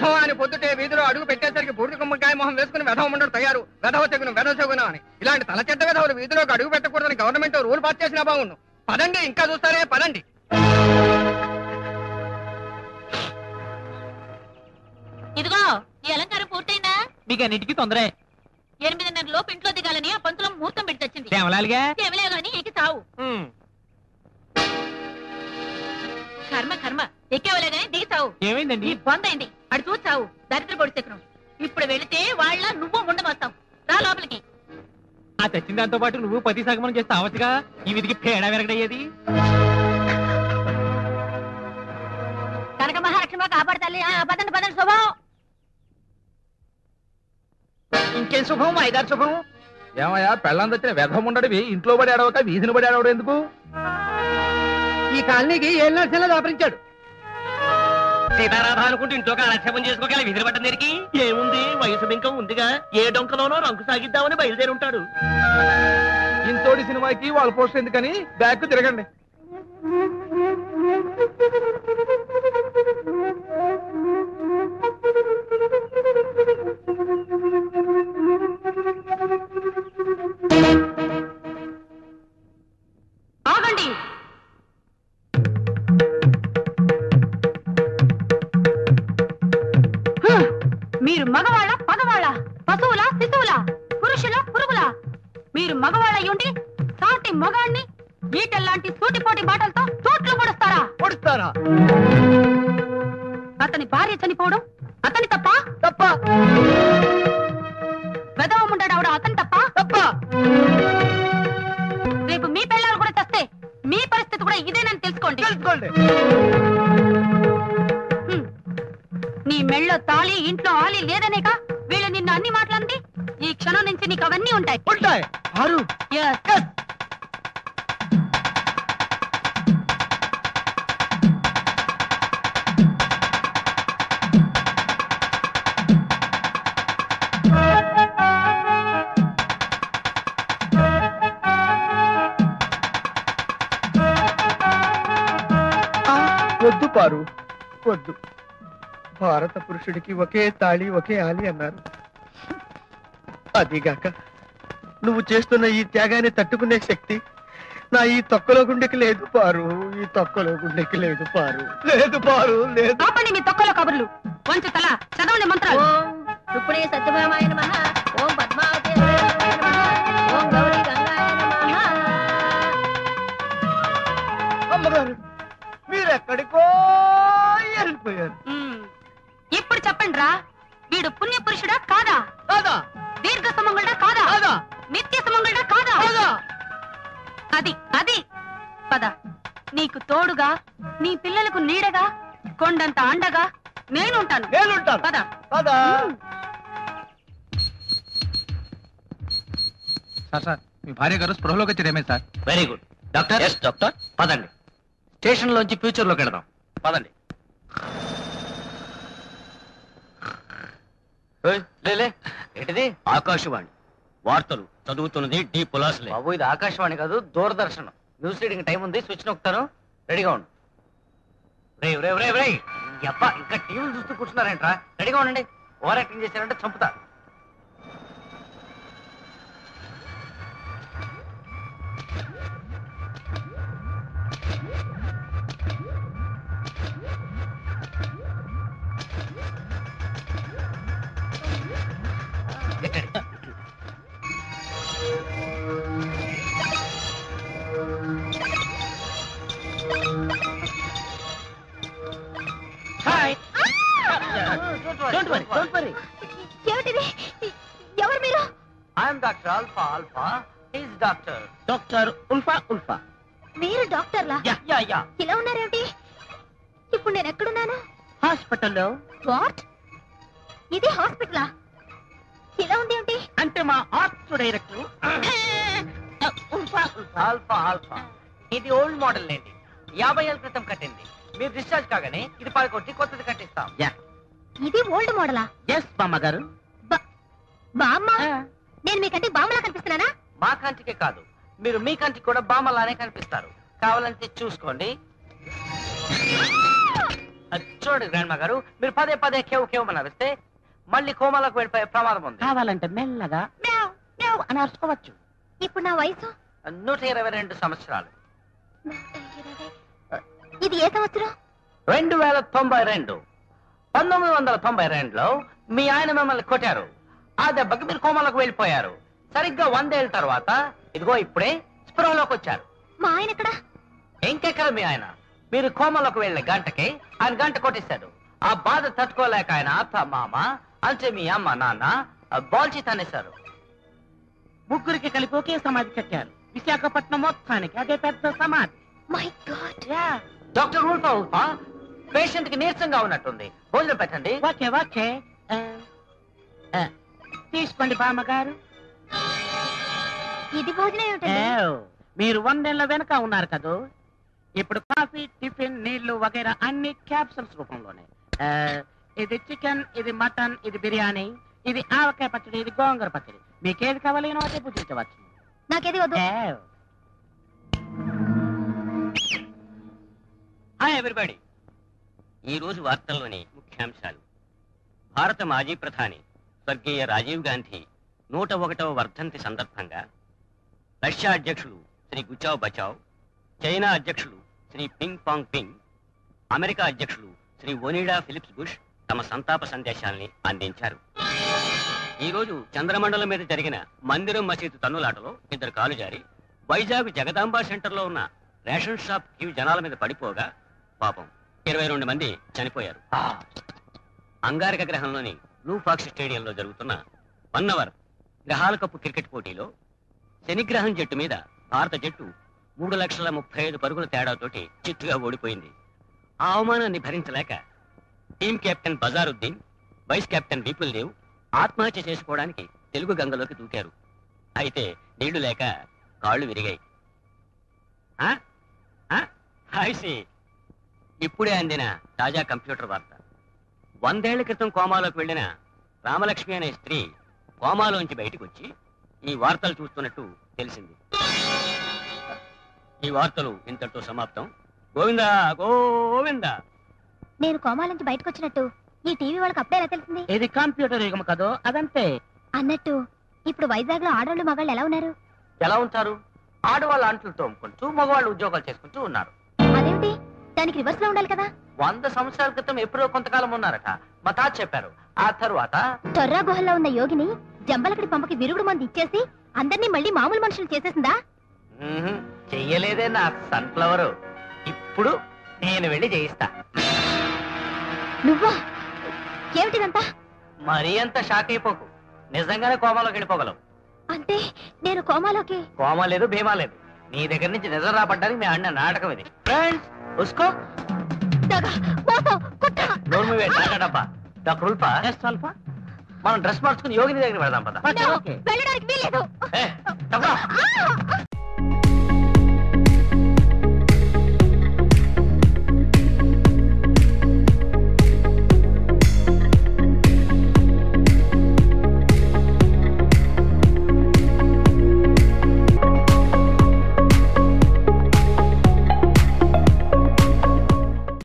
వెధవ అని పొద్దుటే వీధిలో అడుగు పెట్టేసరికి బూడిద గుమ్మకాయ మొహం వేసుకుని వెధవ ఉండడు తయారు వెధవ తెగును వెధవ తెగును అని ఇలాంటి తల చెడ్డ వెధవలు వీధిలోకి అడుగు పెట్టకూడదని గవర్నమెంట్ రూల్ పాస్ చేసినా బాగుండు పదండి ఇంకా చూస్తారే పదండి ఇదిగో ఈ అలంకారం పూర్తయిందా మీకు అన్నిటికీ తొందరే ఎనిమిదిన్నర లోపు ఇంట్లో దిగాలని ఆ పంతులో ముహూర్తం పెట్టి వచ్చింది కేవలాలుగా ఏమలే గాని ఎక్కి తావు కర్మ కర్మ ఎక్కేవలే గాని దిగి తావు ఏమైందండి నీ బొందైంది అడు చూసి చావు దరిద్ర పొడి చక్రం ఇప్పుడు వెళితే వాళ్ళ నువ్వు ముండమొస్తాం రా లోపలికి ఆ తెచ్చిన దాంతో పాటు నువ్వు పతి సగమనం చేస్తే అవచ్చుగా ఈ విధికి పేడ వెరగడయ్యేది కనక మహాలక్ష్మి కాపాడతాలి పదండి పదండి శుభం ఇంకేం శుభం ఐదారు శుభం ఏమయ్యా పెళ్ళం తెచ్చిన వ్యధం ఉండడివి ఇంట్లో పడి ఆడవక వీధిని పడి ఆడవడం ఎందుకు ఈ కాలనీకి ఏళ్ళ నర్సంలో దాపరించాడు సీతారాధ అనుకుంటూ ఇంట్లో కాలక్షేపం చేసుకోగల విధులు పట్టం దగ్గరికి ఏముంది వయసు బింకం ఉందిగా ఏ డొంకలోనో రంకు సాగిద్దామని బయలుదేరి ఉంటాడు ఇంతోటి సినిమాకి వాళ్ళ పోస్ట్ ఎందుకని బ్యాక్ తిరగండి ఆగండి హ్మ్. మీరు మగవాళ్ళ పగవాళ్ళ పశువుల శిశువుల పురుషుల పురుగుల మీరు మగవాళ్ళ ఉండి సాటి మగాణ్ణి ఈటల్లాంటి సూటిపోటి బాటలతో చోట్లు పొడుస్తారా పొడుస్తారా అతని భార్య చనిపోవడం అతని తప్ప తప్ప వెదవముండడవడం అతని తప్ప తప్ప రేపు మీ పిల్లలు కూడా తెస్తే మీ పరిస్థితి కూడా ఇదేనని తెలుసుకోండి తెలుసుకోండి హ్మ్. నీ మెళ్ళో తాళి ఇంట్లో ఆలి లేదనేక వీళ్ళు నిన్ను అన్ని మాటలంది ఈ క్షణం నుంచి నీకు అవన్నీ ఉంటాయి ఉంటాయి ఆరు Yes. వద్దు పారు వద్దు భారత పురుషుడికి ఒకే తాళి ఒకే ఆలి అన్నారు అదిగాక నువ్వు చేస్తున్న ఈ త్యాగాన్ని తట్టుకునే శక్తి నా ఈ తొక్కలో గుండెకి లేదు పారు ఈ తొక్కలో గుండెకి లేదు పారు లేదు పారు లేదు ఆపండి మీ తొక్కలో కబుర్లు వంచు తల చదవండి మంత్రాలు రుక్మిణీ సత్యభామాయ నమః ఓం పద్మావతి హృదయాయ నమః ఓం గౌరీ గంగాయ నమః అమ్మగారు మీరెక్కడికో వెళ్ళిపోయారు మ్మ్. ఇప్పుడు చెప్పండి రా వీడు పుణ్య పురుషుడా కాదా కాదా దీర్ఘ సుమంగళుడా కాదా కాదా నిత్య సుమంగళుడా కాదా కాదా అది అది పద నీకు తోడుగా నీ పిల్లలకు నీడగా కొండంత అండగా నేనుంటాను నేనుంటాను పద కాదా సార్ సార్ మీ భార్య గారు స్పృహలోకి వచ్చారేమే sir very good doctor yes doctor పదండి స్టేషన్ లోంచి ఫ్యూచర్ లోకి వెళదాం పదండి లేలే ఏంటిది ఆకాశవాణి వార్తలు చదువుతున్నది డి పులాస్లే బాబు ఇది ఆకాశవాణి కాదు దూరదర్శన్ న్యూస్ రీడింగ్ టైం ఉంది స్విచ్ నొక్కుతాను రెడీగా ఉండు రేవ్ రేవ్ రేవ్ రేయ్ అబ్బా ఇంకా టీవీలు చూస్తూ కూర్చున్నారేంట్రా రెడీగా ఉండండి ఓవర్ యాక్టింగ్ చేశారంటే చంపుతా ఎక్కడి hi don't worry don't worry ఏమిటిది ఎవరు మీరు I'm doctor Alpha Alpha is doctor doctor ULFA Ulfa మీరు డాక్టర్లా యా యా యా ఇలా ఉన్నారేమిటి ఇప్పుడు నేను ఎక్కడున్నాను హాస్పిటల్లో వాట్ ఇది హాస్పిటలా ఇలా ఉంది ఏంటి అంటే మా arts director Ulfa Ulfa Alpha Alpha ఇది ఓల్డ్ మోడల్ లేండి యాభై ఏళ్ళ క్రితం కట్టింది మీరు డిశ్చార్జ్ కాగానే ఇది పడకొట్టి కొత్తది కట్టిస్తాం యా ఇది ఓల్డ్ మోడలా ఎస్ బామ్మ గారు బామ్మ నేను మీకంటే బామ్మలా కనిపిస్తున్నానా మా కంటికే కాదు మీరు మీ కంటికి కూడా బామ్మలానే కనిపిస్తారు కావాలంటే చూసుకోండి అది చూడండి గ్రాండ్ గారు మీరు పదే పదే కేవ్ కేవ్ అని అరిస్తే మళ్ళీ కోమాలకు వెళ్ళిపోయే ప్రమాదం ఉంది కావాలంటే మెల్లగా మ్యావ్, మ్యావ్ అని అరుచుకోవచ్చు ఇప్పుడు నా వయసు నూట ఇరవై రెండు సంవత్సరాలు ఇది ఏ సంవత్సరం రెండు వేల తొంభై రెండు పంతొమ్మిది వందల తొంభై రెండులో మీ ఆయన మిమ్మల్ని కొట్టారు ఆ దెబ్బకి మీరు కోమాలకు వెళ్ళిపోయారు సరిగ్గా వందేళ్ళ తర్వాత ఇదిగో ఇప్పుడే స్పృహలోకి వచ్చారు మా ఆయన ఎక్కడ ఇంకెక్కడ మీ ఆయన మీరు కోమలోకి వెళ్ళే గంటకి ఆయన గంట కొట్టేశాడు ఆ బాధ తట్టుకోలేక ఆయన అత్త మామ అంటే మీ అమ్మ నాన్న ఆ బాల్చి తనేశారు ముగ్గురికి కలిపి ఒకే సమాధి కట్టారు విశాఖపట్నం మొత్తానికి అదే పెద్ద సమాధి మై గాడ్ యా డాక్టర్ ఉల్ఫా ఉల్ఫా పేషెంట్ కి నీరసంగా ఉన్నట్టుంది భోజనం పెట్టండి ఓకే ఓకే ఆ, ఆ, తీసుకోండి బామ్మగారు ఇది భోజనం ఏమిటండి ఏవ్, మీరు వందేళ్ల వెనక ఉన్నారు కదూ ఇప్పుడు కాఫీ టిఫిన్ నీళ్లు వగైరా అన్ని క్యాప్సూల్స్ రూపంలోనే ఆ, ఇది చికెన్ ఇది మటన్ ఇది బిర్యానీ ఇది ఆవకాయ పచ్చడి ఇది గోంగూర పచ్చడి మీకేది కావాలి అదే పూజించవచ్చు నాకేది వద్దు ఏవ్. హాయ్ ఎవ్రీబడి ఈ రోజు వార్తల్లోని ముఖ్యాంశాలు భారత మాజీ ప్రధాని స్వర్గీయ రాజీవ్ గాంధీ నూట ఒకటవ వర్ధంతి సందర్భంగా రష్యా అధ్యక్షులు శ్రీ గుచావ్ బచావ్ చైనా అధ్యక్షులు Shri ping pong ping America అధ్యక్షులు శ్రీ ఒనిడా ఫిలిప్స్ బుష్ తమ సంతాప సందేశాల్ని అందించారు ఈ రోజు చంద్రమండలం మీద జరిగిన మందిరం మసీదు తన్నులాటలో ఇద్దరు కాలు జారి వైజాగ్ జగదాంబ సెంటర్లో ఉన్న రేషన్ షాప్ క్యూ జనాల మీద పడిపోగా పాపం ఇరవై రెండు మంది చనిపోయారు అంగారక గ్రహంలోని బ్లూ ఫాక్స్ స్టేడియంలో జరుగుతున్న వన్ అవర్ గ్రహాల కప్పు క్రికెట్ పోటీలో శనిగ్రహం జట్టు మీద భారత జట్టు మూడు లక్షల ముప్పై ఐదు పరుగుల తేడాతోటి చిత్తుగా ఓడిపోయింది ఆ అవమానాన్ని భరించలేక team captain Bazaruddin vice captain Vipul Dev ఆత్మహత్య చేసుకోవడానికి తెలుగు గంగలోకి దూకారు అయితే నీళ్లు లేక కాళ్ళు విరిగాయి ఆ? ఆ? I see. ఇప్పుడే అందిన తాజా కంప్యూటర్ వార్త వందేళ్ల క్రితం కోమాలోకి వెళ్ళిన రామలక్ష్మి అనే స్త్రీ కోమాలోంచి బయటకు వచ్చి ఈ వార్తలు చూస్తున్నట్టు తెలిసింది ఈ వార్తలు ఇంతటితో సమాప్తం గోవిందా గోవిందా నేను కోమా నుంచి బయటకు వచ్చినట్టు ఈ టీవీ వాళ్ళకి అప్పుడే ఎలా తెలిసింది ఇది కంప్యూటర్ యుగం కదో అదంతే అన్నట్టు ఇప్పుడు వైజాగ్ లో ఆడవాళ్ళు మగాళ్ళు ఎలా ఉన్నారు ఎలా ఉంటారు ఆడవాళ్ళు అంట్లు తోముకుంటూ మగవాళ్ళు ఉద్యోగాలు చేసుకుంటూ ఉన్నారు అదేమిటి దానికి రివర్స్ లో ఉండాలి కదా వంద సంవత్సరాల క్రితం ఎప్పుడో కొంతకాలం ఉన్నారట మా తాత చెప్పారు ఆ తరువాత తొర్రా గుహల్లో ఉన్న యోగిని జంబలకడి పంపకి విరుగుడు మంది ఇచ్చేసి అందరినీ మళ్ళీ మామూలు మనుషులు చేసేసిందా మ్మ్హ్, చెయ్యలేదే నా సన్ఫ్లవర్ ఇప్పుడు నేను వెళ్ళి చేయిస్తా నువ్వా ఏమిటిదంతా మరీ అంత షాక్ అయిపోకు నిజంగానే కోమాలోకి వెళ్ళిపోగలవు అంటే నేను కోమాలోకి కోమా లేదు భీమా లేదు నీ దగ్గర నుంచి నిజం రాబడ్డానికి మీ అన్న నాటకం ఇది ఫ్రెండ్స్ ఉస్కో దగ, మోసం, కుట్ర. నోరు మూవే డబ్బా డాక్టర్ ఉల్ఫా ఎస్ స్వల్ప మనం డ్రెస్ మార్చుకుని యోగిని దగ్గర వెళ్దాం పద ఓకే No, ఓకే వెళ్ళడానికి వీలేదు ఏ, తప్పా. ఆ!